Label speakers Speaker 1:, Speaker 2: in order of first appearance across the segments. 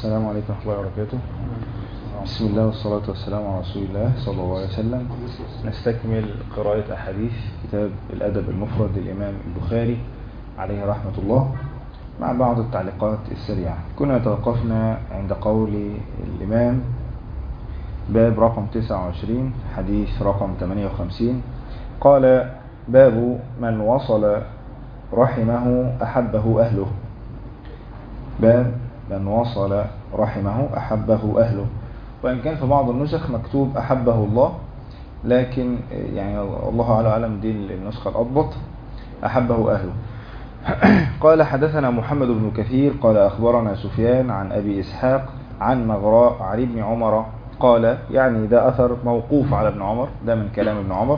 Speaker 1: السلام عليكم ورحمة الله وبركاته بسم الله والصلاة والسلام على رسول الله صلى الله عليه وسلم نستكمل قراءة أحاديث كتاب الأدب المفرد للإمام البخاري عليه رحمة الله مع بعض التعليقات السريعة كنا توقفنا عند قول الإمام باب رقم 29 حديث رقم 58 قال باب من وصل رحمه أحبه أهله باب من وصل رحمه أحبه أهله وإن كان في بعض النسخ مكتوب أحبه الله لكن يعني الله أعلم دي النسخة الأضبط أحبه أهله قال حدثنا محمد بن كثير قال أخبرنا سفيان عن أبي إسحاق عن مغراء عن ابن عمر قال يعني ده أثر موقوف على ابن عمر ده من كلام ابن عمر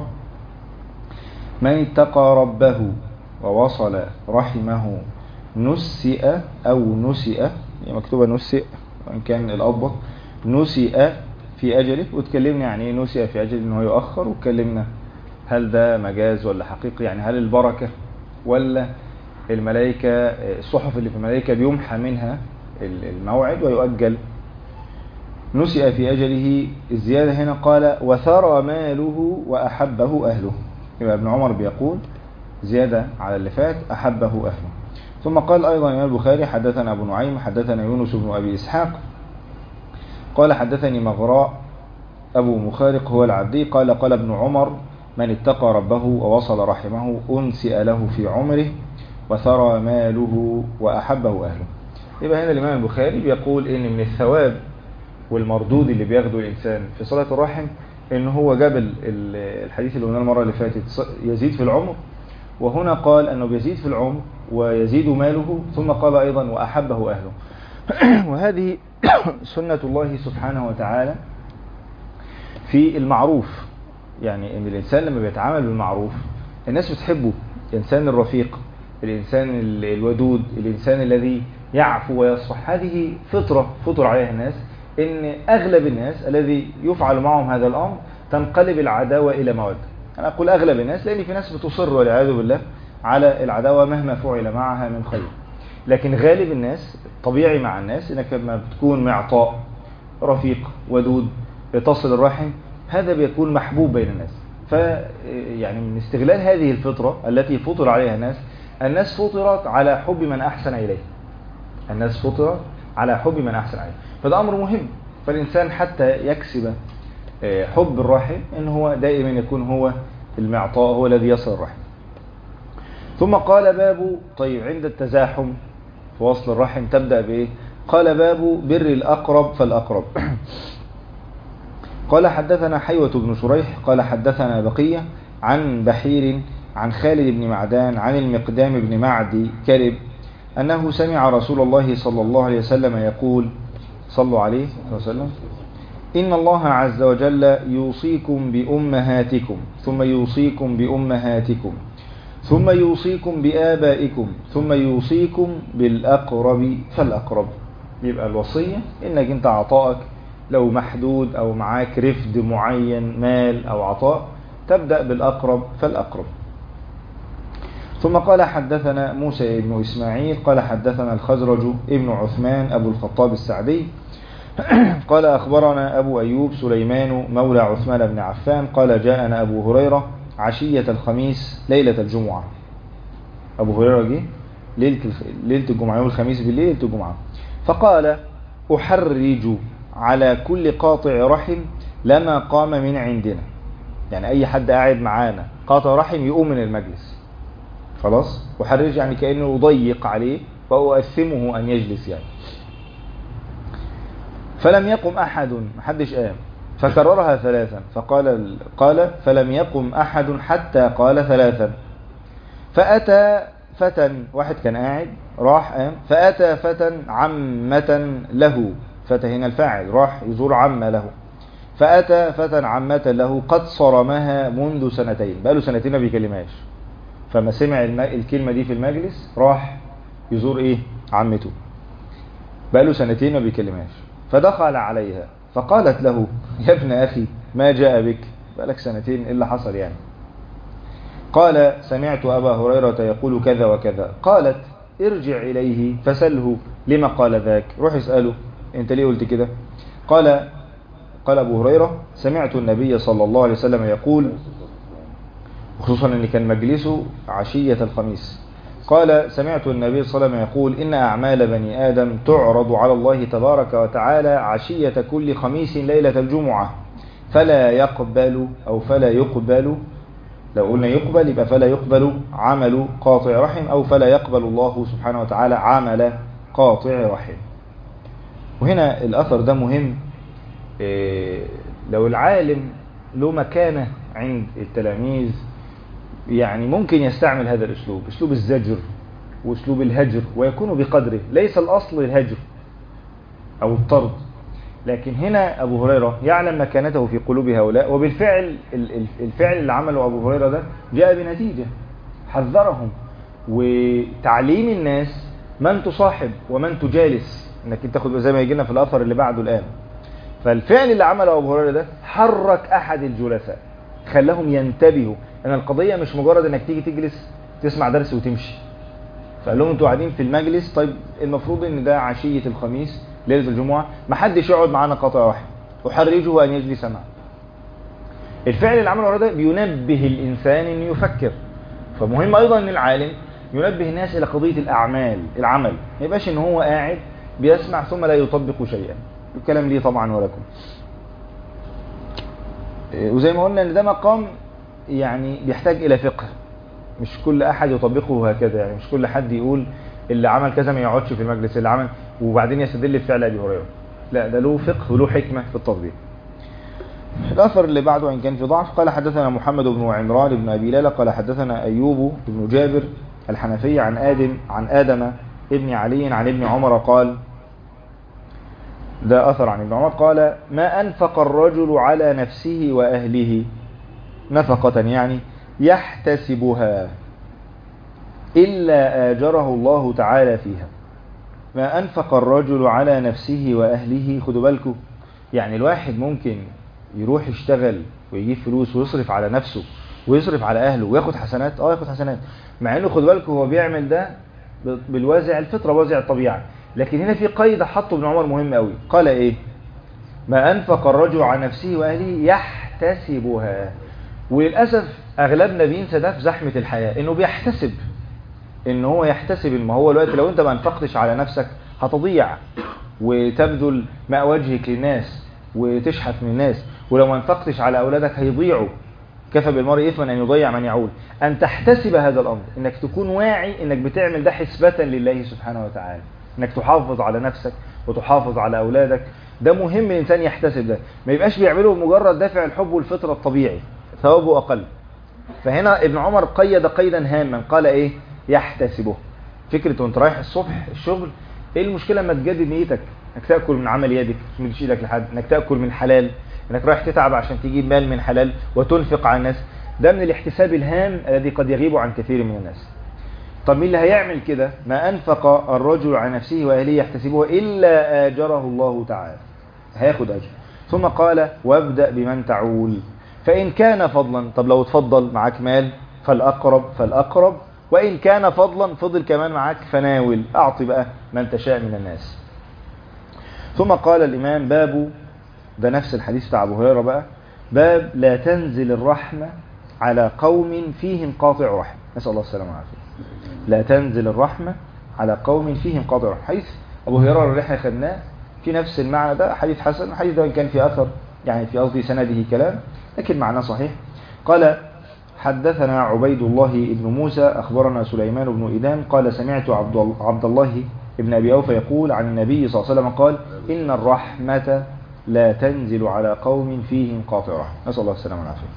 Speaker 1: من اتقى ربه ووصل رحمه نسئ أو نسئ يعني مكتوبة نسئ وإن كان الأضبط نسئ في أجله وتكلمنا يعني ايه نسئ في أجله إنه يؤخر وتكلمنا هل ده مجاز ولا حقيقي يعني هل البركة ولا الملائكة الصحف اللي في الملائكة بيمحى منها الموعد ويؤجل نسئ في أجله الزيادة هنا قال وثرى ماله وأحبه أهله يبقى ابن عمر بيقول زيادة على اللي فات أحبه أهله ثم قال أيضا الإمام البخاري حدثنا أبو نعيم حدثنا يونس بن أبي إسحاق قال حدثني مغراء أبو مخارق هو العبدي قال قال ابن عمر من اتقى ربه ووصل رحمه أنسئ له في عمره وثرى ماله وأحبه أهله يبقى هنا الإمام البخاري بيقول إن من الثواب والمردود اللي بياخده الإنسان في صلاة الرحم إن هو جاب الحديث اللي قلناه المرة اللي فاتت يزيد في العمر وهنا قال أنه بيزيد في العمر ويزيد ماله ثم قال أيضا وأحبه أهله وهذه سنة الله سبحانه وتعالى في المعروف يعني ان الانسان لما بيتعامل بالمعروف الناس بتحبه الانسان الرفيق الانسان الودود الانسان الذي يعفو ويصفح هذه فطرة فطر عليها الناس ان اغلب الناس الذي يفعل معهم هذا الامر تنقلب العداوة الى مودة انا اقول اغلب الناس لان في ناس بتصر والعياذ بالله على العداوة مهما فعل معها من خير لكن غالب الناس طبيعي مع الناس انك لما بتكون معطاء رفيق ودود تصل الرحم هذا بيكون محبوب بين الناس ف يعني من استغلال هذه الفطرة التي فطر عليها الناس الناس فطرت على حب من أحسن إليه الناس فطرت على حب من أحسن إليه فده أمر مهم فالإنسان حتى يكسب حب الرحم إن هو دائما يكون هو المعطاء هو الذي يصل الرحم ثم قال باب طيب عند التزاحم في وصل الرحم تبدأ بإيه قال باب بر الأقرب فالأقرب قال حدثنا حيوة بن شريح قال حدثنا بقية عن بحير عن خالد بن معدان عن المقدام بن معدي كرب أنه سمع رسول الله صلى الله عليه وسلم يقول صلوا عليه وسلم إن الله عز وجل يوصيكم بأمهاتكم ثم يوصيكم بأمهاتكم ثم يوصيكم بآبائكم ثم يوصيكم بالأقرب فالأقرب يبقى الوصية إنك انت عطائك لو محدود أو معاك رفد معين مال أو عطاء تبدأ بالأقرب فالأقرب ثم قال حدثنا موسى بن إسماعيل قال حدثنا الخزرج ابن عثمان أبو الخطاب السعدي قال أخبرنا أبو أيوب سليمان مولى عثمان بن عفان قال جاءنا أبو هريرة عشية الخميس ليلة الجمعة أبو هريرة جه ليلة ليلة الجمعة يوم الخميس بالليل ليلة الجمعة فقال أحرج على كل قاطع رحم لما قام من عندنا يعني أي حد قاعد معانا قاطع رحم يقوم من المجلس خلاص أحرج يعني كأنه يضيق عليه وأؤثمه أن يجلس يعني فلم يقم أحد محدش قام فكررها ثلاثا فقال قال فلم يقم أحد حتى قال ثلاثا فأتى فتى واحد كان قاعد راح قام فأتى فتى عمة له فتى هنا الفاعل راح يزور عمة له فأتى فتى عمة له قد صرمها منذ سنتين بقاله سنتين ما بيكلمهاش فما سمع الكلمة دي في المجلس راح يزور ايه عمته بقاله سنتين ما بيكلمهاش فدخل عليها فقالت له يا ابن أخي ما جاء بك بقالك سنتين إيه اللي حصل يعني قال سمعت أبا هريرة يقول كذا وكذا قالت ارجع إليه فسله لما قال ذاك روح اسأله انت ليه قلت كده قال قال ابو هريره سمعت النبي صلى الله عليه وسلم يقول خصوصا ان كان مجلسه عشيه الخميس قال سمعت النبي صلى الله عليه وسلم يقول إن أعمال بني آدم تعرض على الله تبارك وتعالى عشية كل خميس ليلة الجمعة فلا يقبل أو فلا يقبل لو قلنا يقبل يبقى فلا يقبل عمل قاطع رحم أو فلا يقبل الله سبحانه وتعالى عمل قاطع رحم وهنا الأثر ده مهم إيه لو العالم له مكانة عند التلاميذ يعني ممكن يستعمل هذا الأسلوب أسلوب الزجر وأسلوب الهجر ويكون بقدره ليس الأصل الهجر أو الطرد لكن هنا أبو هريرة يعلم مكانته في قلوب هؤلاء وبالفعل الفعل اللي عمله أبو هريرة ده جاء بنتيجة حذرهم وتعليم الناس من تصاحب ومن تجالس انك تاخد زي ما يجي لنا في الاثر اللي بعده الان فالفعل اللي عمله ابو هريره ده حرك احد الجلساء خلاهم ينتبهوا ان القضيه مش مجرد انك تيجي تجلس تسمع درس وتمشي فقال لهم انتوا قاعدين في المجلس طيب المفروض ان ده عشيه الخميس ليله الجمعه ما حدش يقعد معانا قطع واحد احرجه ان يجلس معنا الفعل اللي عمله ده بينبه الانسان انه يفكر فمهم ايضا ان العالم ينبه الناس الى قضيه الاعمال العمل ما يبقاش ان هو قاعد بيسمع ثم لا يطبق شيئا الكلام لي طبعا ولكم وزي ما قلنا ان ده مقام يعني بيحتاج الى فقه مش كل احد يطبقه هكذا يعني مش كل حد يقول اللي عمل كذا ما يقعدش في المجلس اللي عمل وبعدين يستدل بفعل ابي هريره لا ده له فقه وله حكمه في التطبيق الأثر اللي بعده إن كان في ضعف قال حدثنا محمد بن عمران بن أبي ليلى قال حدثنا أيوب بن جابر الحنفي عن آدم عن آدم ابن علي عن ابن عمر قال ده أثر عن ابن عمر قال ما أنفق الرجل على نفسه وأهله نفقة يعني يحتسبها إلا آجره الله تعالى فيها ما أنفق الرجل على نفسه وأهله خدوا بالكم يعني الواحد ممكن يروح يشتغل ويجيب فلوس ويصرف على نفسه ويصرف على أهله وياخد حسنات اه ياخد حسنات مع انه خدوا بالكم هو بيعمل ده بالوازع الفطرة وازع الطبيعة لكن هنا في قيد حطه ابن عمر مهم قوي قال ايه ما أنفق الرجل على نفسه وأهله يحتسبها وللأسف أغلبنا بينسى ده في زحمة الحياة إنه بيحتسب إن هو يحتسب ما هو الوقت لو أنت ما أنفقتش على نفسك هتضيع وتبذل ماء وجهك للناس وتشحت من الناس ولو ما انفقتش على أولادك هيضيعوا كفى بالمرء إثما أن يضيع من يعول أن تحتسب هذا الأمر إنك تكون واعي إنك بتعمل ده حسبة لله سبحانه وتعالى إنك تحافظ على نفسك وتحافظ على أولادك ده مهم الإنسان يحتسب ده ما يبقاش بيعمله مجرد دافع الحب والفطرة الطبيعي ثوابه أقل فهنا ابن عمر قيد قيدا هاما قال إيه يحتسبه فكرة وانت رايح الصبح الشغل ايه المشكلة لما تجدد نيتك انك تاكل من عمل يدك ما تمدش ايدك لحد انك تاكل من حلال انك رايح تتعب عشان تجيب مال من حلال وتنفق على الناس ده من الاحتساب الهام الذي قد يغيب عن كثير من الناس طب مين اللي هيعمل كده ما انفق الرجل على نفسه واهله يحتسبه الا اجره الله تعالى هياخد اجر ثم قال وابدا بمن تعول فان كان فضلا طب لو اتفضل معاك مال فالاقرب فالاقرب وإن كان فضلا فضل كمان معاك فناول أعطي بقى من تشاء من الناس ثم قال الإمام باب ده نفس الحديث بتاع أبو هريرة بقى باب لا تنزل الرحمة على قوم فيهم قاطع رحم نسأل الله السلامة والعافية لا تنزل الرحمة على قوم فيهم قاطع رحم حديث أبو هريرة اللي احنا خدناه في نفس المعنى ده حديث حسن الحديث ده كان في أثر يعني في قصدي سنده كلام لكن معناه صحيح قال حدثنا عبيد الله بن موسى أخبرنا سليمان بن إدام قال سمعت عبد الله بن أبي أوفى يقول عن النبي صلى الله عليه وسلم قال إن الرحمة لا تنزل على قوم فيهم قاطرة نسأل الله السلامة والعافية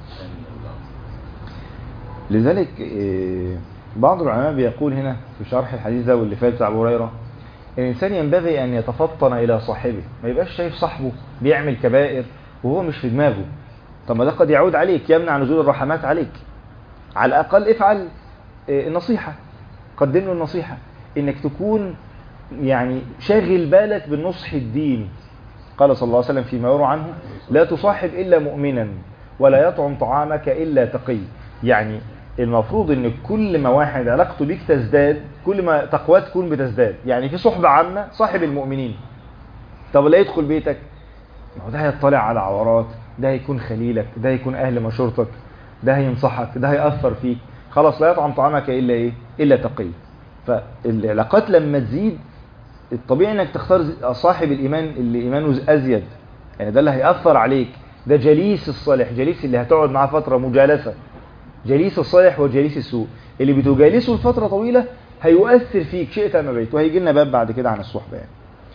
Speaker 1: لذلك بعض العلماء بيقول هنا في شرح الحديث ده واللي فات بتاع أبو هريرة الإنسان ينبغي أن يتفطن إلى صاحبه ما يبقاش شايف صاحبه بيعمل كبائر وهو مش في دماغه طب ما ده قد يعود عليك يمنع نزول الرحمات عليك على الأقل افعل النصيحة قدم له النصيحة انك تكون يعني شاغل بالك بالنصح الدين قال صلى الله عليه وسلم فيما يروى عنه لا تصاحب إلا مؤمنا ولا يطعم طعامك إلا تقي يعني المفروض ان كل ما واحد علاقته بيك تزداد كل ما تقواه تكون بتزداد يعني في صحبة عامة صاحب المؤمنين طب لا يدخل بيتك ما هو ده هيطلع على عورات ده هيكون خليلك ده هيكون اهل مشورتك ده هينصحك ده هيأثر فيك خلاص لا يطعم طعامك الا ايه الا تقي فالعلاقات لما تزيد الطبيعي انك تختار صاحب الايمان اللي ايمانه ازيد يعني ده اللي هيأثر عليك ده جليس الصالح جليس اللي هتقعد معاه فترة مجالسة جليس الصالح وجليس السوء اللي بتجالسه لفترة طويلة هيؤثر فيك شئت ما بيت وهيجي لنا باب بعد كده عن الصحبة يعني.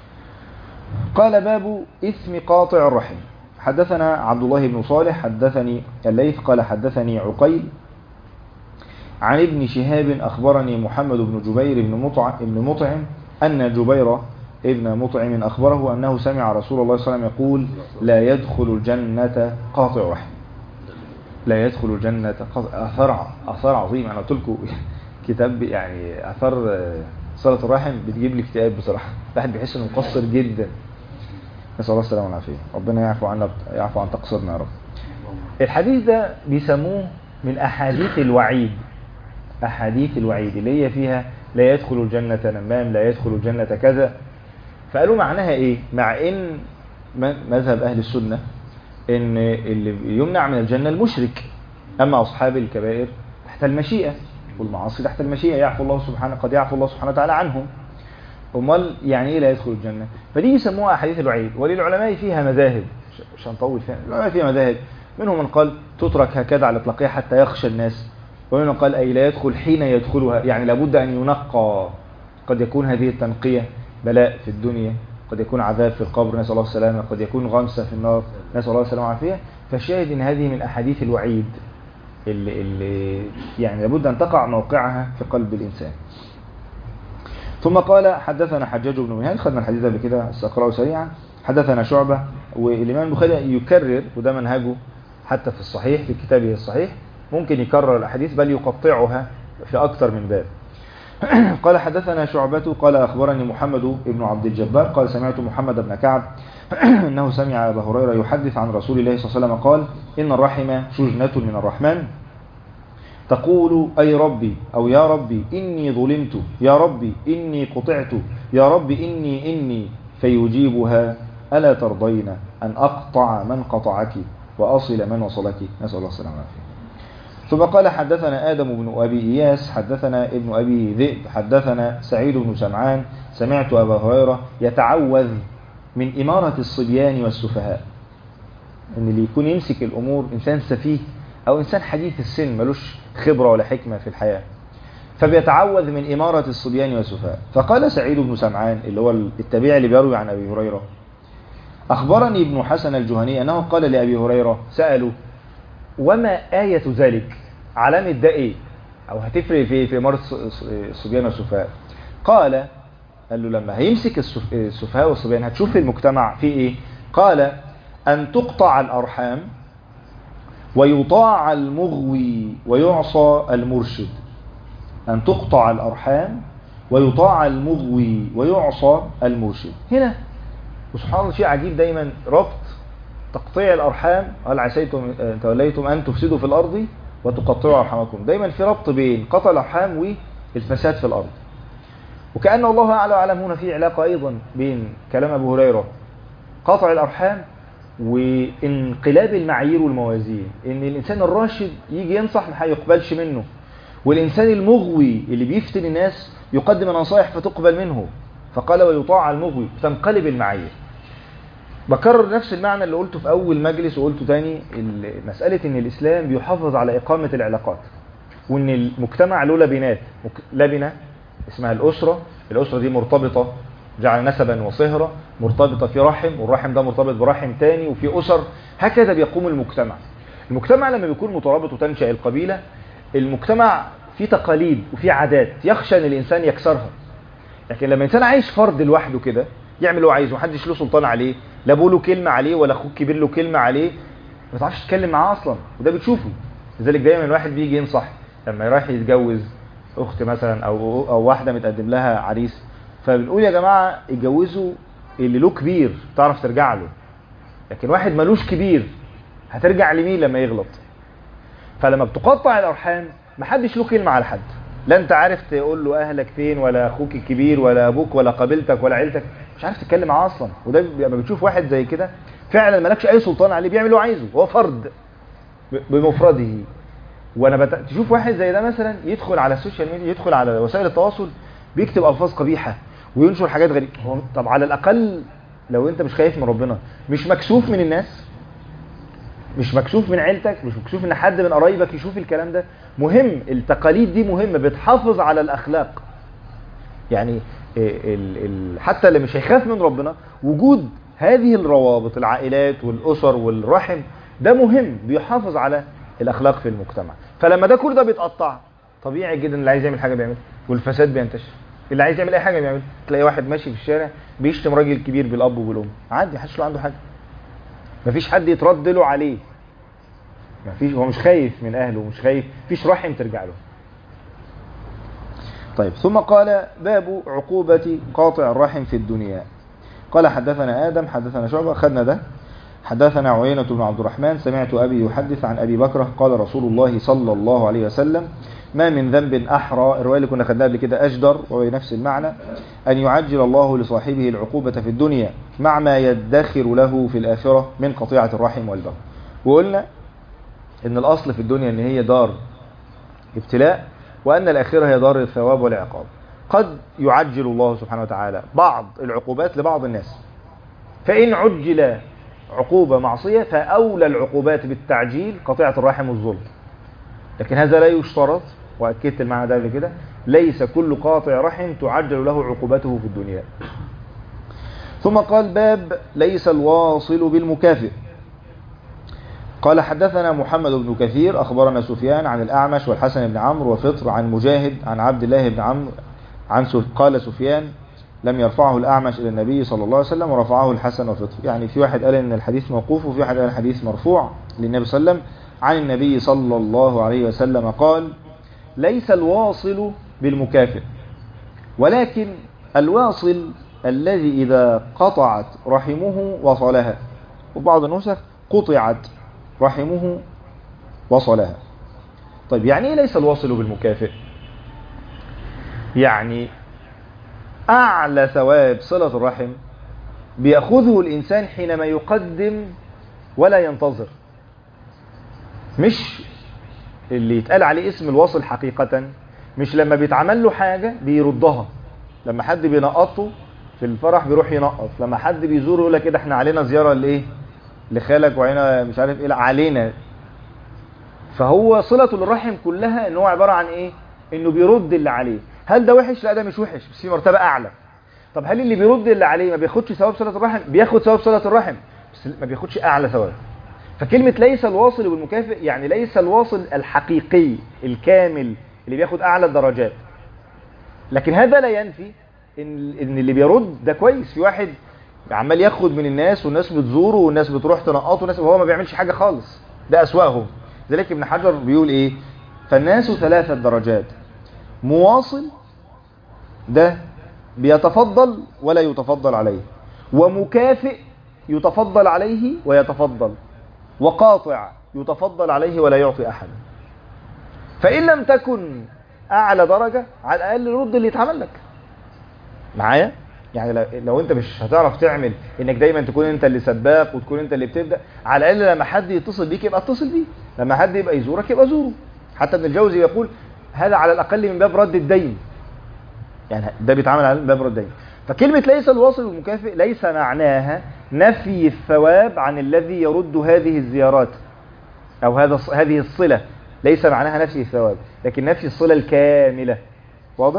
Speaker 1: قال باب إثم قاطع الرحم حدثنا عبد الله بن صالح حدثني الليث قال حدثني عقيل عن ابن شهاب أخبرني محمد بن جبير بن مطعم, بن مطعم أن جبير ابن مطعم أخبره أنه سمع رسول الله صلى الله عليه وسلم يقول لا يدخل الجنة قاطع رحم لا يدخل الجنة قاطع أثر أثر عظيم أنا قلت لكم كتاب يعني أثر صلة الرحم بتجيب لي اكتئاب بصراحة الواحد بيحس إنه مقصر جدا نسأل الله السلامة والعافية ربنا يعفو عنا يعفو عن تقصيرنا يا رب الحديث ده بيسموه من أحاديث الوعيد أحاديث الوعيد اللي هي فيها لا يدخل الجنة نمام لا يدخل الجنة كذا فقالوا معناها ايه مع ان مذهب اهل السنة ان اللي يمنع من الجنة المشرك اما اصحاب الكبائر تحت المشيئة والمعاصي تحت المشيئة يعفو الله سبحانه قد يعفو الله سبحانه وتعالى عنهم امال يعني ايه لا يدخل الجنة فدي يسموها احاديث الوعيد وللعلماء فيها مذاهب مش هنطول فيها العلماء فيها مذاهب منهم من قال تترك هكذا على اطلاقها حتى يخشى الناس ومنهم قال اي لا يدخل حين يدخلها يعني لابد ان ينقى قد يكون هذه التنقية بلاء في الدنيا قد يكون عذاب في القبر نسأل الله السلامة قد يكون غمسة في النار نسأل الله السلامة والعافية فالشاهد ان هذه من احاديث الوعيد اللي, اللي يعني لابد ان تقع موقعها في قلب الانسان ثم قال حدثنا حجاج بن منهال خدنا الحديث قبل كده استقرأه سريعا حدثنا شعبة والإمام البخاري يكرر وده منهجه حتى في الصحيح في كتابه الصحيح ممكن يكرر الأحاديث بل يقطعها في أكثر من باب قال حدثنا شعبة قال أخبرني محمد بن عبد الجبار قال سمعت محمد بن كعب أنه سمع أبا هريرة يحدث عن رسول الله صلى الله عليه وسلم قال إن الرحم شجنة من الرحمن تقول أي ربي أو يا ربي إني ظلمت يا ربي إني قطعت يا ربي إني إني فيجيبها ألا ترضين أن أقطع من قطعك وأصل من وصلك نسأل الله السلامة والعافية ثم قال حدثنا آدم بن أبي إياس حدثنا ابن أبي ذئب حدثنا سعيد بن سمعان سمعت أبا هريرة يتعوذ من إمارة الصبيان والسفهاء إن اللي يكون يمسك الأمور إنسان سفيه أو إنسان حديث السن ملوش خبرة ولا حكمة في الحياة فبيتعوذ من إمارة الصبيان والسفهاء فقال سعيد بن سمعان اللي هو التابعي اللي بيروي عن أبي هريرة أخبرني ابن حسن الجهني أنه قال لأبي هريرة سألوا وما آية ذلك علامة ده إيه أو هتفرق في في إمارة الصبيان والسفهاء قال قال له لما هيمسك السفهاء والصبيان هتشوف في المجتمع في إيه قال أن تقطع الأرحام ويطاع المغوي ويعصى المرشد أن تقطع الأرحام ويطاع المغوي ويعصى المرشد هنا وسبحان الله شيء عجيب دايما ربط تقطيع الأرحام هل عسيتم توليتم أن تفسدوا في الأرض وتقطعوا أرحامكم دايما في ربط بين قطع الأرحام والفساد في الأرض وكأن الله أعلى وأعلم هنا في علاقة أيضا بين كلام أبو هريرة قطع الأرحام وانقلاب المعايير والموازين ان الانسان الراشد يجي ينصح ما هيقبلش منه والانسان المغوي اللي بيفتن الناس يقدم نصائح فتقبل منه فقال ويطاع المغوي تنقلب المعايير بكرر نفس المعنى اللي قلته في اول مجلس وقلته تاني مسألة ان الاسلام بيحافظ على اقامة العلاقات وان المجتمع له لبنات لبنة اسمها الاسرة الاسرة دي مرتبطة جعل نسبا وصهرة مرتبطة في رحم والرحم ده مرتبط برحم تاني وفي أسر هكذا بيقوم المجتمع المجتمع لما بيكون مترابط وتنشأ القبيلة المجتمع فيه تقاليد وفيه عادات يخشى ان الانسان يكسرها لكن لما الانسان عايش فرد لوحده كده يعمل اللي هو عايزه محدش له سلطان عليه لا ابوه له كلمه عليه ولا اخوه الكبير له كلمه عليه ما تعرفش تتكلم معاه اصلا وده بتشوفه لذلك دايما الواحد بيجي ينصح لما يروح يتجوز اخت مثلا او او واحده متقدم لها عريس فبنقول يا جماعه اتجوزوا اللي له كبير تعرف ترجع له لكن واحد ملوش كبير هترجع لمين لما يغلط فلما بتقطع الارحام محدش له كلمه على حد لا انت عارف تقول له اهلك فين ولا اخوك الكبير ولا ابوك ولا قبيلتك ولا عيلتك مش عارف تتكلم معاه اصلا وده لما بتشوف واحد زي كده فعلا مالكش اي سلطان عليه بيعمل اللي هو عايزه هو فرد ب- بمفرده وانا بت... تشوف واحد زي ده مثلا يدخل على السوشيال ميديا يدخل على وسائل التواصل بيكتب الفاظ قبيحه وينشر حاجات غريبه هو طب على الاقل لو انت مش خايف من ربنا مش مكسوف من الناس مش مكسوف من عيلتك مش مكسوف ان حد من قرايبك يشوف الكلام ده مهم التقاليد دي مهمه بتحافظ على الاخلاق يعني ال ال حتى اللي مش هيخاف من ربنا وجود هذه الروابط العائلات والاسر والرحم ده مهم بيحافظ على الاخلاق في المجتمع فلما ده كل ده بيتقطع طبيعي جدا اللي عايز يعمل حاجه بيعملها والفساد بينتشر اللي عايز يعمل اي حاجه بيعملها تلاقي واحد ماشي في الشارع بيشتم راجل كبير بالاب وبالام عادي محدش له عنده حاجه مفيش حد يترد له عليه مفيش هو مش خايف من اهله مش خايف مفيش رحم ترجع له طيب ثم قال باب عقوبة قاطع الرحم في الدنيا قال حدثنا آدم حدثنا شعبة خدنا ده حدثنا عيينة بن عبد الرحمن سمعت أبي يحدث عن أبي بكرة قال رسول الله صلى الله عليه وسلم ما من ذنب أحرى الرواية اللي كنا خدناها قبل كده أجدر وهو نفس المعنى أن يعجل الله لصاحبه العقوبة في الدنيا مع ما يدخر له في الآخرة من قطيعة الرحم والبغي وقلنا إن الأصل في الدنيا إن هي دار ابتلاء وأن الآخرة هي دار الثواب والعقاب قد يعجل الله سبحانه وتعالى بعض العقوبات لبعض الناس فإن عجل عقوبة معصية فأولى العقوبات بالتعجيل قطيعة الرحم والظلم لكن هذا لا يشترط وأكدت المعنى ده قبل كده ليس كل قاطع رحم تعجل له عقوبته في الدنيا ثم قال باب ليس الواصل بالمكافئ قال حدثنا محمد بن كثير أخبرنا سفيان عن الأعمش والحسن بن عمرو وفطر عن مجاهد عن عبد الله بن عمرو عن سف... قال سفيان لم يرفعه الأعمش إلى النبي صلى الله عليه وسلم ورفعه الحسن وفطر يعني في واحد قال إن الحديث موقوف وفي واحد قال الحديث مرفوع للنبي صلى الله عليه وسلم عن النبي صلى الله عليه وسلم قال ليس الواصل بالمكافئ ولكن الواصل الذي إذا قطعت رحمه وصلها وبعض النسخ قطعت رحمه وصلها طيب يعني ايه ليس الواصل بالمكافئ يعني اعلى ثواب صلة الرحم بيأخذه الانسان حينما يقدم ولا ينتظر مش اللي يتقال عليه اسم الواصل حقيقة مش لما بيتعمل له حاجة بيردها لما حد بينقطه في الفرح بيروح ينقط لما حد بيزوره يقول لك كده احنا علينا زيارة لايه لخالك وعينا مش عارف ايه لا علينا فهو صلة الرحم كلها ان هو عبارة عن ايه انه بيرد اللي عليه هل ده وحش لا ده مش وحش بس في مرتبة اعلى طب هل اللي بيرد اللي عليه ما بياخدش ثواب صلة الرحم بياخد ثواب صلة الرحم بس ما بياخدش اعلى ثواب فكلمة ليس الواصل بالمكافئ يعني ليس الواصل الحقيقي الكامل اللي بياخد اعلى الدرجات لكن هذا لا ينفي ان ان اللي بيرد ده كويس في واحد عمال ياخد من الناس والناس بتزوره والناس بتروح تنقطه والناس وهو ما بيعملش حاجة خالص ده أسوأهم ذلك ابن حجر بيقول ايه فالناس ثلاثة درجات مواصل ده بيتفضل ولا يتفضل عليه ومكافئ يتفضل عليه ويتفضل وقاطع يتفضل عليه ولا يعطي أحد فإن لم تكن أعلى درجة على الأقل رد اللي يتعمل لك معايا يعني لو, لو انت مش هتعرف تعمل انك دايما تكون انت اللي سباق وتكون انت اللي بتبدا على الاقل لما حد يتصل بيك يبقى اتصل بيه لما حد يبقى يزورك يبقى زوره حتى ابن الجوزي يقول هذا على الاقل من باب رد الدين يعني ده بيتعامل على باب رد الدين فكلمة ليس الواصل المكافئ ليس معناها نفي الثواب عن الذي يرد هذه الزيارات او هذا هذه الصلة ليس معناها نفي الثواب لكن نفي الصلة الكاملة واضح؟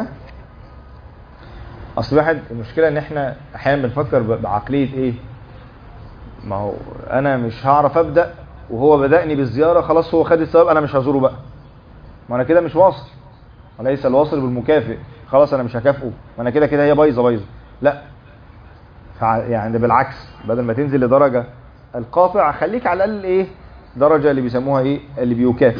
Speaker 1: اصل واحد المشكله ان احنا احيانا بنفكر بعقليه ايه ما هو انا مش هعرف ابدا وهو بدأني بالزياره خلاص هو خد الثواب انا مش هزوره بقى ما انا كده مش واصل وليس الواصل بالمكافئ خلاص انا مش هكافئه ما انا كده كده هي بايظه بايظه لا يعني بالعكس بدل ما تنزل لدرجه القاطع خليك على الاقل ايه درجه اللي بيسموها ايه اللي بيكافئ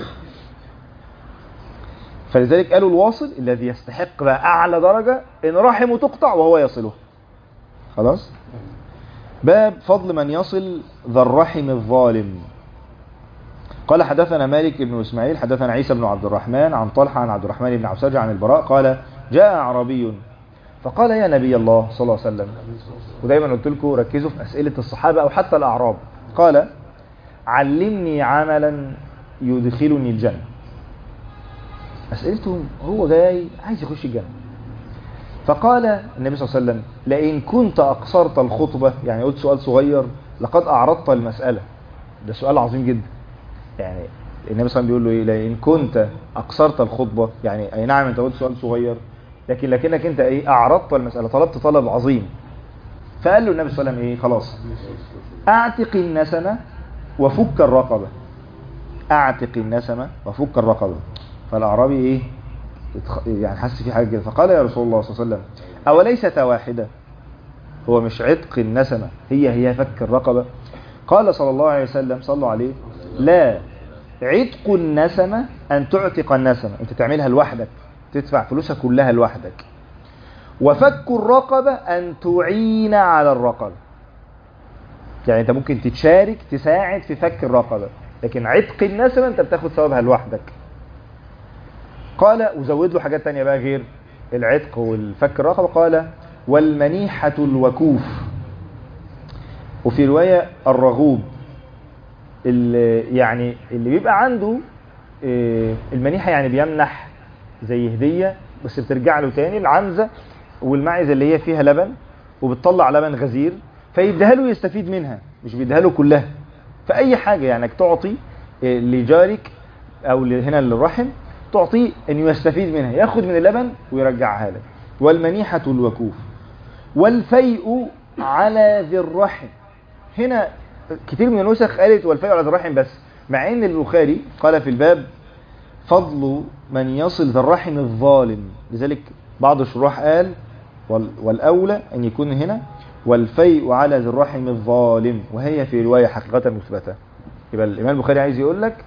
Speaker 1: فلذلك قالوا الواصل الذي يستحق بقى أعلى درجة إن رحمه تقطع وهو يصله خلاص باب فضل من يصل ذا الرحم الظالم قال حدثنا مالك بن إسماعيل حدثنا عيسى بن عبد الرحمن عن طلحة عن عبد الرحمن بن عبسجة عن البراء قال جاء أعرابي فقال يا نبي الله صلى الله عليه وسلم ودايما قلت لكم ركزوا في أسئلة الصحابة أو حتى الأعراب قال علمني عملا يدخلني الجنة أسئلتهم هو جاي عايز يخش الجنة فقال النبي صلى الله عليه وسلم لئن كنت أقصرت الخطبة يعني قلت سؤال صغير لقد أعرضت المسألة ده سؤال عظيم جدا يعني النبي صلى الله عليه وسلم بيقول له ايه لئن كنت أقصرت الخطبة يعني أي نعم أنت قلت سؤال صغير لكن لكنك أنت ايه أعرضت المسألة طلبت طلب عظيم فقال له النبي صلى الله عليه وسلم ايه خلاص أعتق النسمة وفك الرقبة أعتق النسمة وفك الرقبة فالأعرابي ايه يعني حس في حاجة كده فقال يا رسول الله صلى الله عليه وسلم أوليست واحدة هو مش عتق النسمة هي هي فك الرقبة قال صلى الله عليه وسلم صلوا عليه لا عتق النسمة أن تعتق النسمة أنت تعملها لوحدك تدفع فلوسها كلها لوحدك وفك الرقبة أن تعين على الرقبة يعني أنت ممكن تتشارك تساعد في فك الرقبة لكن عتق النسمة أنت بتاخد ثوابها لوحدك قال وزود له حاجات تانية بقى غير العتق والفك الرقبة قال والمنيحة الوكوف وفي رواية الرغوب اللي يعني اللي بيبقى عنده المنيحة يعني بيمنح زي هدية بس بترجع له تاني العنزة والمعزة اللي هي فيها لبن وبتطلع لبن غزير فيديها له يستفيد منها مش بيديها له كلها فأي حاجة يعني انك تعطي لجارك أو هنا للرحم تعطيه أن يستفيد منها ياخد من اللبن ويرجعها لك والمنيحة الوكوف والفيء على ذي الرحم هنا كتير من النسخ قالت والفيء على ذي الرحم بس مع ان البخاري قال في الباب فضل من يصل ذي الرحم الظالم لذلك بعض الشراح قال والأولى أن يكون هنا والفيء على ذي الرحم الظالم وهي في رواية حقيقة مثبتة يبقى الإمام البخاري عايز يقول لك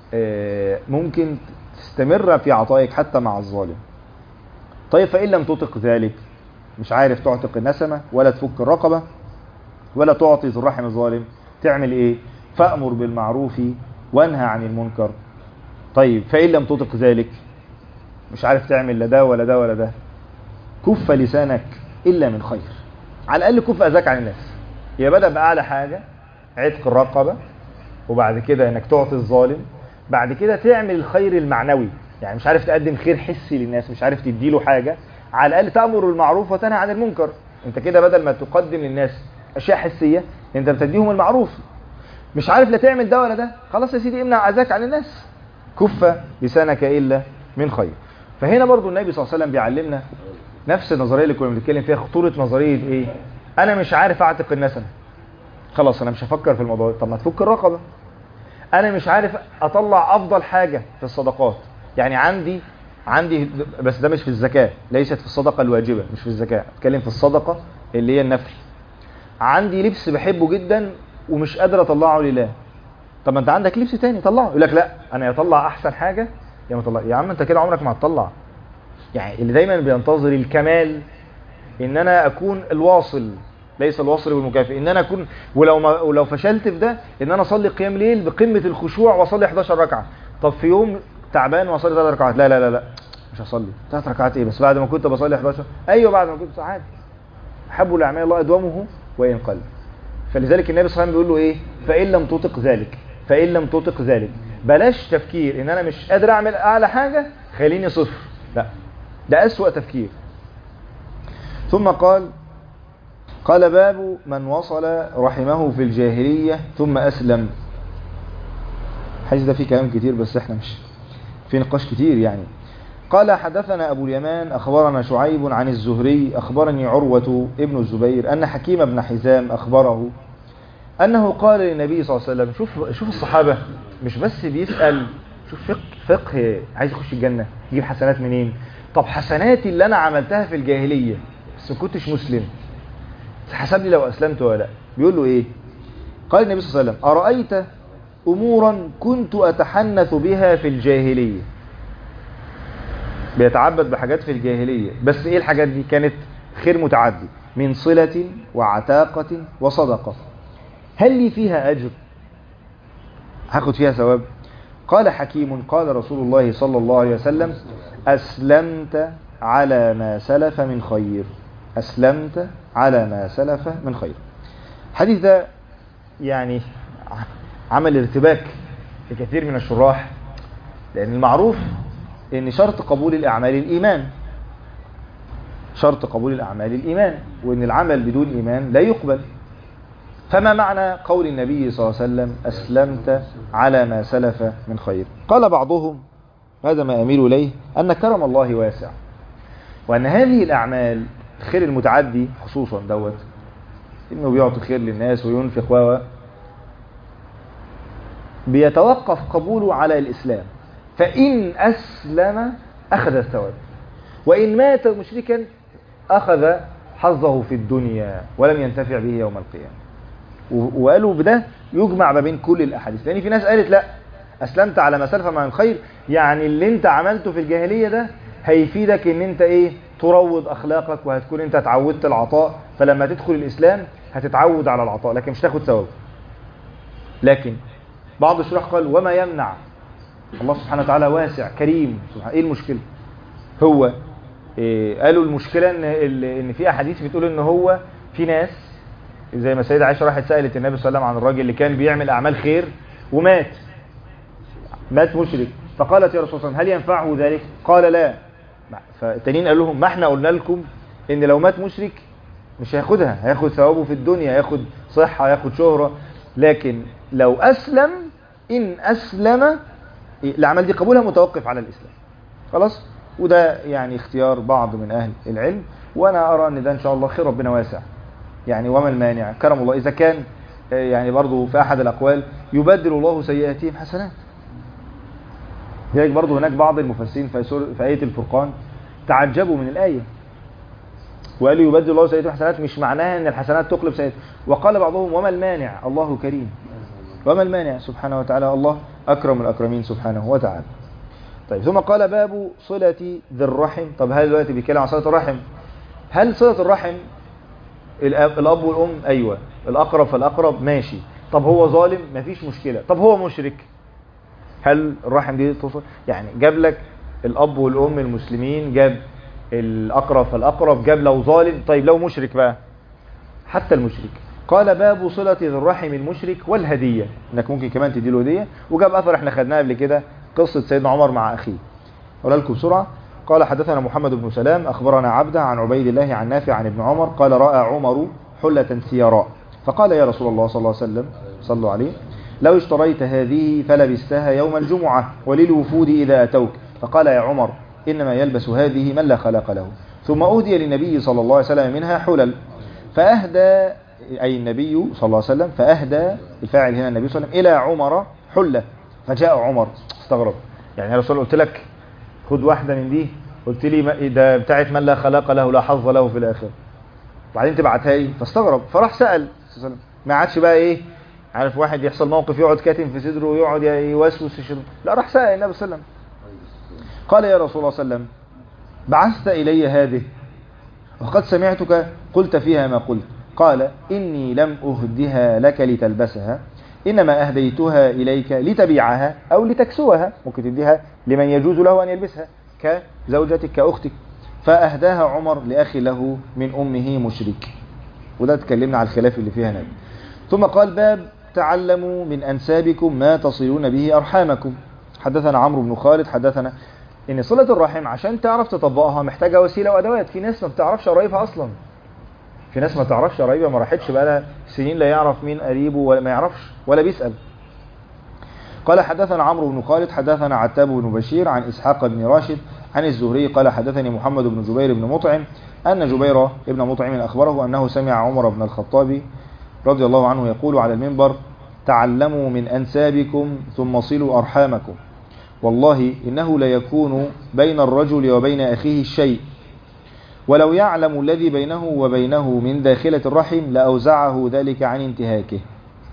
Speaker 1: ممكن تستمر في عطائك حتى مع الظالم طيب فإن لم تطق ذلك مش عارف تعتق النسمة ولا تفك الرقبة ولا تعطي ذو الرحم الظالم تعمل ايه فأمر بالمعروف وانهى عن المنكر طيب فإن لم تطق ذلك مش عارف تعمل لا ده ولا ده ولا ده كف لسانك إلا من خير على الأقل كف أذاك عن الناس يبقى بدأ بأعلى حاجة عتق الرقبة وبعد كده انك تعطي الظالم بعد كده تعمل الخير المعنوي يعني مش عارف تقدم خير حسي للناس مش عارف تديله حاجة على الأقل تأمر بالمعروف وتنهى عن المنكر انت كده بدل ما تقدم للناس أشياء حسية انت بتديهم المعروف مش عارف لا تعمل ده ولا ده خلاص يا سيدي امنع أذاك عن الناس كف لسانك إلا من خير فهنا برضو النبي صلى الله عليه وسلم بيعلمنا نفس النظرية اللي كنا بنتكلم فيها خطورة نظرية ايه انا مش عارف اعتق النسمة خلاص انا مش هفكر في الموضوع طب ما تفك الرقبة انا مش عارف اطلع افضل حاجة في الصدقات يعني عندي عندي بس ده مش في الزكاة ليست في الصدقة الواجبة مش في الزكاة اتكلم في الصدقة اللي هي النفل عندي لبس بحبه جدا ومش قادر اطلعه لله طب ما انت عندك لبس تاني طلعه يقول لك لا انا يطلع احسن حاجة يا ما طلع يا عم انت كده عمرك ما هتطلع يعني اللي دايما بينتظر الكمال ان انا اكون الواصل ليس الواصل والمكافئ ان انا اكون ولو ما ولو فشلت في ده ان انا اصلي قيام ليل بقمه الخشوع واصلي 11 ركعه طب في يوم تعبان واصلي 3 ركعات لا لا لا لا مش هصلي 3 ركعات ايه بس بعد ما كنت بصلي 11 ايوه بعد ما كنت عادي حبوا الاعمال الله ادومه وان قل فلذلك النبي صلى الله عليه وسلم بيقول له ايه فان لم تطق ذلك فان لم تطق ذلك بلاش تفكير ان انا مش قادر اعمل اعلى حاجه خليني صفر لا ده اسوأ تفكير ثم قال قال باب من وصل رحمه في الجاهلية ثم أسلم حيث ده فيه كلام كتير بس احنا مش في نقاش كتير يعني قال حدثنا أبو اليمان أخبرنا شعيب عن الزهري أخبرني عروة ابن الزبير أن حكيم بن حزام أخبره أنه قال للنبي صلى الله عليه وسلم شوف, شوف الصحابة مش بس بيسأل شوف فقه, فقه عايز يخش الجنة يجيب حسنات منين طب حسناتي اللي أنا عملتها في الجاهلية بس ما كنتش مسلم حسب لي لو أسلمت ولا لا بيقول له إيه قال النبي صلى الله عليه وسلم أرأيت أمورا كنت أتحنث بها في الجاهلية بيتعبد بحاجات في الجاهلية بس إيه الحاجات دي كانت خير متعدي من صلة وعتاقة وصدقة هل لي فيها أجر هاخد فيها ثواب قال حكيم قال رسول الله صلى الله عليه وسلم أسلمت على ما سلف من خير أسلمت على ما سلف من خير الحديث ده يعني عمل ارتباك لكثير من الشراح لأن المعروف أن شرط قبول الأعمال الإيمان شرط قبول الأعمال الإيمان وأن العمل بدون إيمان لا يقبل فما معنى قول النبي صلى الله عليه وسلم أسلمت على ما سلف من خير قال بعضهم هذا ما أميل إليه أن كرم الله واسع وأن هذه الأعمال خير المتعدي خصوصا دوت إنه بيعطي خير للناس وينفق و بيتوقف قبوله على الإسلام فإن أسلم أخذ الثواب وإن مات مشركا أخذ حظه في الدنيا ولم ينتفع به يوم القيامة وقالوا بده يجمع ما بين كل الأحاديث لأن في ناس قالت لا أسلمت على ما سلف من الخير يعني اللي انت عملته في الجاهلية ده هيفيدك ان انت ايه تروض اخلاقك وهتكون انت اتعودت العطاء فلما تدخل الاسلام هتتعود على العطاء لكن مش تاخد ثواب لكن بعض الشرح قال وما يمنع الله سبحانه وتعالى واسع كريم سبحانه ايه المشكلة هو إيه قالوا المشكلة ان ان في احاديث بتقول ان هو في ناس زي ما السيدة عائشة راحت سألت النبي صلى الله عليه وسلم عن الراجل اللي كان بيعمل اعمال خير ومات مات مشرك فقالت يا رسول الله هل ينفعه ذلك قال لا فالتانيين قال لهم ما احنا قلنا لكم ان لو مات مشرك مش هياخدها هياخد ثوابه في الدنيا هياخد صحة هياخد شهرة لكن لو اسلم ان اسلم الاعمال دي قبولها متوقف على الاسلام خلاص وده يعني اختيار بعض من اهل العلم وانا ارى ان ده ان شاء الله خير ربنا واسع يعني وما المانع كرم الله اذا كان يعني برضو في احد الاقوال يبدل الله سيئاتهم حسنات لذلك برضو هناك بعض المفسرين في, في آية الفرقان تعجبوا من الآية وقالوا يبدل الله سيئات حسنات مش معناها ان الحسنات تقلب سيئات وقال بعضهم وما المانع الله كريم وما المانع سبحانه وتعالى الله أكرم الأكرمين سبحانه وتعالى طيب ثم قال باب صلة ذي الرحم طب هل دلوقتي بيتكلم عن صلة الرحم هل صلة الرحم الأب, الأب والأم أيوة الأقرب فالأقرب ماشي طب هو ظالم مفيش مشكلة طب هو مشرك هل الرحم دي تصل يعني جاب لك الاب والام المسلمين جاب الاقرب فالاقرب جاب لو ظالم طيب لو مشرك بقى حتى المشرك قال باب صلة ذي الرحم المشرك والهدية انك ممكن كمان تدي له هدية وجاب اثر احنا خدناه قبل كده قصة سيدنا عمر مع اخيه اقول لكم بسرعة قال حدثنا محمد بن سلام اخبرنا عبده عن عبيد الله عن نافع عن ابن عمر قال رأى عمر حلة سيراء فقال يا رسول الله صلى الله عليه وسلم صلوا عليه لو اشتريت هذه فلبستها يوم الجمعة وللوفود إذا أتوك فقال يا عمر إنما يلبس هذه من لا خلق له ثم أهدي للنبي صلى الله عليه وسلم منها حلل فأهدى أي النبي صلى الله عليه وسلم فأهدى الفاعل هنا النبي صلى الله عليه وسلم إلى عمر حلة فجاء عمر استغرب يعني يا رسول الله قلت لك خد واحدة من دي قلت لي ده بتاعت من لا خلق له لا حظ له في الآخر وبعدين تبعتها لي فاستغرب فراح سأل ما عادش بقى ايه عارف واحد يحصل موقف يقعد كاتم في صدره ويقعد يوسوس يشرب لا راح سأل النبي صلى الله عليه وسلم قال يا رسول الله صلى الله عليه وسلم بعثت إلي هذه وقد سمعتك قلت فيها ما قلت قال إني لم أهدها لك لتلبسها إنما أهديتها إليك لتبيعها أو لتكسوها ممكن تديها لمن يجوز له أن يلبسها كزوجتك كأختك فأهداها عمر لأخي له من أمه مشرك وده تكلمنا على الخلاف اللي فيها نبي ثم قال باب تعلموا من أنسابكم ما تصلون به أرحامكم حدثنا عمرو بن خالد حدثنا ان صلة الرحم عشان تعرف تطبقها محتاجة وسيلة وأدوات في ناس ما بتعرفش قرايبها أصلا في ناس ما تعرفش قرايبها ما راحتش بقالها سنين لا يعرف مين قريبه ولا ما يعرفش ولا بيسأل قال حدثنا عمرو بن خالد حدثنا عتاب بن بشير عن إسحاق بن راشد عن الزهري قال حدثني محمد بن جبير بن مطعم أن جبير ابن مطعم أخبره أنه سمع عمر بن الخطاب رضي الله عنه يقول على المنبر تعلموا من أنسابكم ثم صلوا أرحامكم والله إنه ليكون بين الرجل وبين أخيه الشيء ولو يعلم الذي بينه وبينه من داخلة الرحم لأوزعه ذلك عن انتهاكه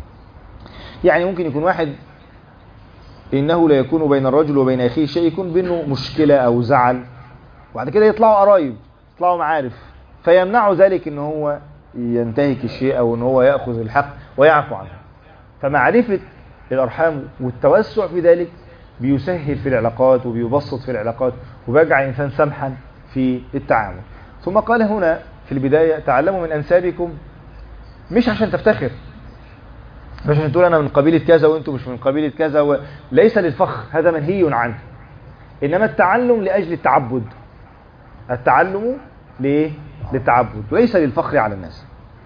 Speaker 1: يعني ممكن يكون واحد إنه ليكون بين الرجل وبين أخيه شيء يكون بينه مشكلة أو زعل وبعد كده يطلعوا قرايب يطلعوا معارف فيمنع ذلك ان هو ينتهك الشيء او ان هو يأخذ الحق ويعفو عنه فمعرفة الأرحام والتوسع في ذلك بيسهل في العلاقات وبيبسط في العلاقات وبيجعل الإنسان سمحا في التعامل ثم قال هنا في البداية تعلموا من أنسابكم مش عشان تفتخر مش عشان تقول أنا من قبيلة كذا وأنتم مش من قبيلة كذا و... ليس للفخر هذا منهي عنه إنما التعلم لأجل التعبد التعلم ليه؟ للتعبد وليس للفخر على الناس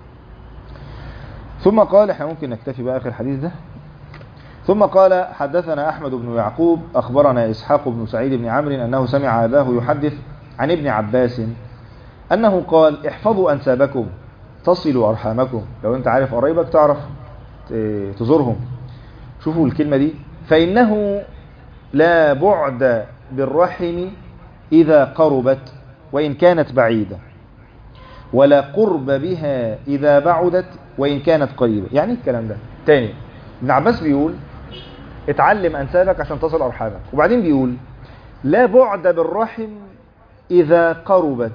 Speaker 1: ثم قال احنا ممكن نكتفي بآخر الحديث ده ثم قال حدثنا أحمد بن يعقوب أخبرنا إسحاق بن سعيد بن عمرو أنه سمع أباه يحدث عن ابن عباس أنه قال احفظوا أنسابكم تصلوا أرحامكم لو أنت عارف قرايبك تعرف تزورهم شوفوا الكلمة دي فإنه لا بعد بالرحم إذا قربت وإن كانت بعيدة ولا قرب بها إذا بعدت وإن كانت قريبة يعني الكلام ده تاني ابن عباس بيقول اتعلم أنسابك عشان تصل أرحامك وبعدين بيقول لا بعد بالرحم إذا قربت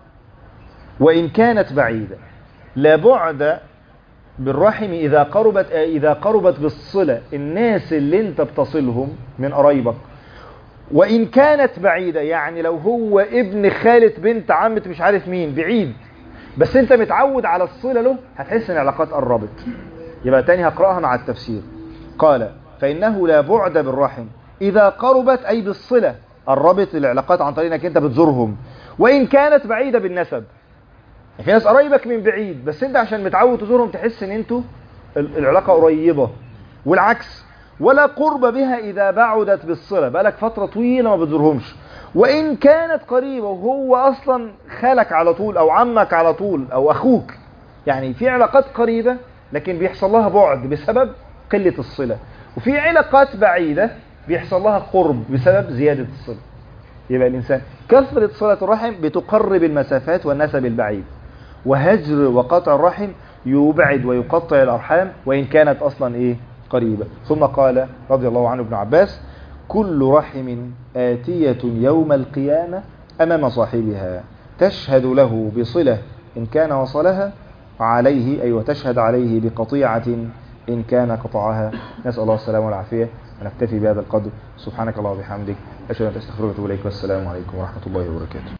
Speaker 1: وإن كانت بعيدة لا بعد بالرحم إذا قربت إذا قربت بالصلة الناس اللي انت بتصلهم من قرايبك وإن كانت بعيدة يعني لو هو ابن خالة بنت عمة مش عارف مين بعيد بس انت متعود على الصلة له هتحس ان العلاقات قربت يبقى تاني هقرأها مع التفسير قال فإنه لا بعد بالرحم إذا قربت أي بالصلة قربت العلاقات عن طريق انك انت بتزورهم وإن كانت بعيدة بالنسب في ناس قرايبك من بعيد بس انت عشان متعود تزورهم تحس ان انتوا العلاقة قريبة والعكس ولا قرب بها إذا بعدت بالصلة بقالك فترة طويلة ما بتزورهمش وإن كانت قريبة وهو أصلا خالك على طول أو عمك على طول أو أخوك يعني في علاقات قريبة لكن بيحصل لها بعد بسبب قلة الصلة وفي علاقات بعيدة بيحصل لها قرب بسبب زيادة الصلة يبقى الإنسان كثرة صلة الرحم بتقرب المسافات والنسب البعيد وهجر وقطع الرحم يبعد ويقطع الأرحام وإن كانت أصلا إيه قريبة ثم قال رضي الله عنه ابن عباس كل رحم آتية يوم القيامة أمام صاحبها تشهد له بصلة إن كان وصلها عليه أي وتشهد عليه بقطيعة إن كان قطعها نسأل الله السلامة والعافية ونكتفي بهذا القدر سبحانك الله وبحمدك أشهد أن أستغفرك وأتوب إليك والسلام عليكم ورحمة الله وبركاته